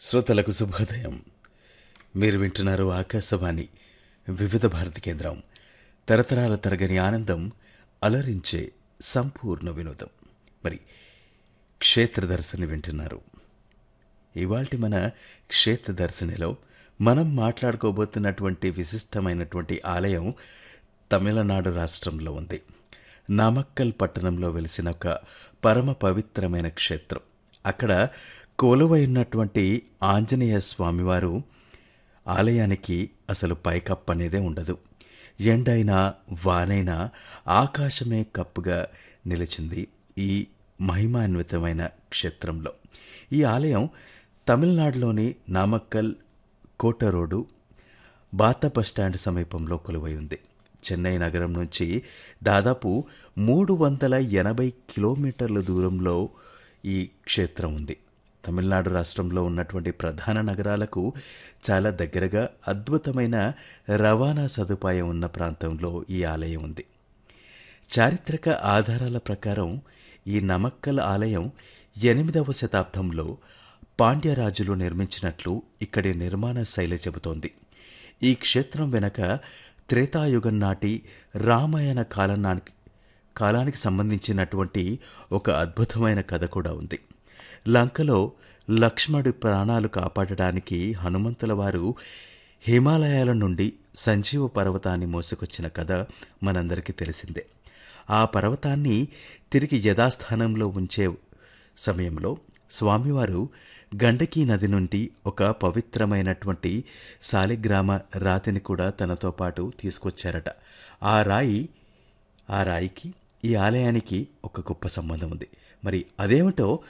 శ్రోతలకు శుభోదయం మీరు వింటున్నారు ఆకాశవాణి వివిధ భారతి కేంద్రం తరతరాల తరగని ఆనందం అలరించే సంపూర్ణ వినోదం మరి క్షేత్ర దర్శని వింటున్నారు ఇవాల్టి మన క్షేత్ర దర్శనిలో మనం మాట్లాడుకోబోతున్నటువంటి విశిష్టమైనటువంటి ఆలయం తమిళనాడు రాష్ట్రంలో ఉంది నామక్కల్ పట్టణంలో వెలిసిన ఒక పరమ పవిత్రమైన క్షేత్రం అక్కడ కొలువై ఉన్నటువంటి ఆంజనేయ స్వామివారు ఆలయానికి అసలు పైకప్పు అనేదే ఉండదు ఎండైనా వానైనా ఆకాశమే కప్పుగా నిలిచింది ఈ మహిమాన్వితమైన క్షేత్రంలో ఈ ఆలయం తమిళనాడులోని నామక్కల్ కోట రోడ్డు బాత బస్టాండ్ సమీపంలో కొలువై ఉంది చెన్నై నగరం నుంచి దాదాపు మూడు వందల ఎనభై కిలోమీటర్ల దూరంలో ఈ క్షేత్రం ఉంది తమిళనాడు రాష్ట్రంలో ఉన్నటువంటి ప్రధాన నగరాలకు చాలా దగ్గరగా అద్భుతమైన రవాణా సదుపాయం ఉన్న ప్రాంతంలో ఈ ఆలయం ఉంది చారిత్రక ఆధారాల ప్రకారం ఈ నమక్కల్ ఆలయం ఎనిమిదవ శతాబ్దంలో పాండ్యరాజులు నిర్మించినట్లు ఇక్కడి నిర్మాణ శైలి చెబుతోంది ఈ క్షేత్రం వెనక త్రేతాయుగం నాటి రామాయణ కాలానికి కాలానికి సంబంధించినటువంటి ఒక అద్భుతమైన కథ కూడా ఉంది లంకలో లక్ష్మణుడి ప్రాణాలు కాపాడడానికి హనుమంతుల వారు హిమాలయాల నుండి సంజీవ పర్వతాన్ని మోసుకొచ్చిన కథ మనందరికీ తెలిసిందే ఆ పర్వతాన్ని తిరిగి యథాస్థానంలో ఉంచే సమయంలో స్వామివారు గండకీ నది నుండి ఒక పవిత్రమైనటువంటి శాలిగ్రామ రాతిని కూడా తనతో పాటు తీసుకొచ్చారట ఆ రాయి ఆ రాయికి ఈ ఆలయానికి ఒక గొప్ప సంబంధం ఉంది మరి అదేమిటో